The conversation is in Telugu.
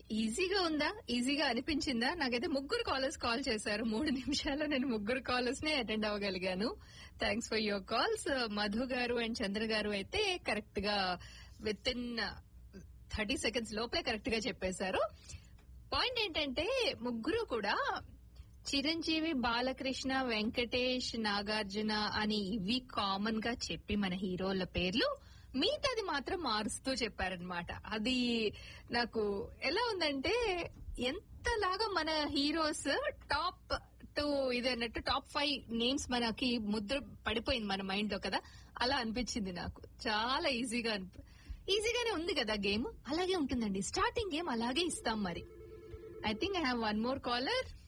ఈజీగా ఉందా ఈజీగా అనిపించిందా నాకైతే ముగ్గురు కాలర్స్ కాల్ చేశారు మూడు నిమిషాల్లో నేను ముగ్గురు కాలర్స్ నే అటెండ్ అవ్వగలిగాను thanks for your calls Madhu garu and Chandra garu అయితే కరెక్ట్ గా విత్ ఇన్ థర్టీ సెకండ్స్ లోపే కరెక్ట్ గా చెప్పేశారు పాయింట్ ఏంటంటే ముగ్గురు కూడా చిరంజీవి బాలకృష్ణ వెంకటేష్ నాగార్జున అని ఇవి కామన్ గా చెప్పి మన హీరోల పేర్లు మిగతాది మాత్రం మారుస్తూ చెప్పారనమాట అది నాకు ఎలా ఉందంటే ఎంతలాగా మన హీరోస్ టాప్ టూ ఇది అన్నట్టు టాప్ ఫైవ్ నేమ్స్ మనకి ముద్ర పడిపోయింది మన మైండ్ లో కదా అలా అనిపించింది నాకు చాలా ఈజీగా అనిపి ఈజీగానే ఉంది కదా గేమ్ అలాగే ఉంటుందండి స్టార్టింగ్ గేమ్ అలాగే ఇస్తాం మరి I think I have one more caller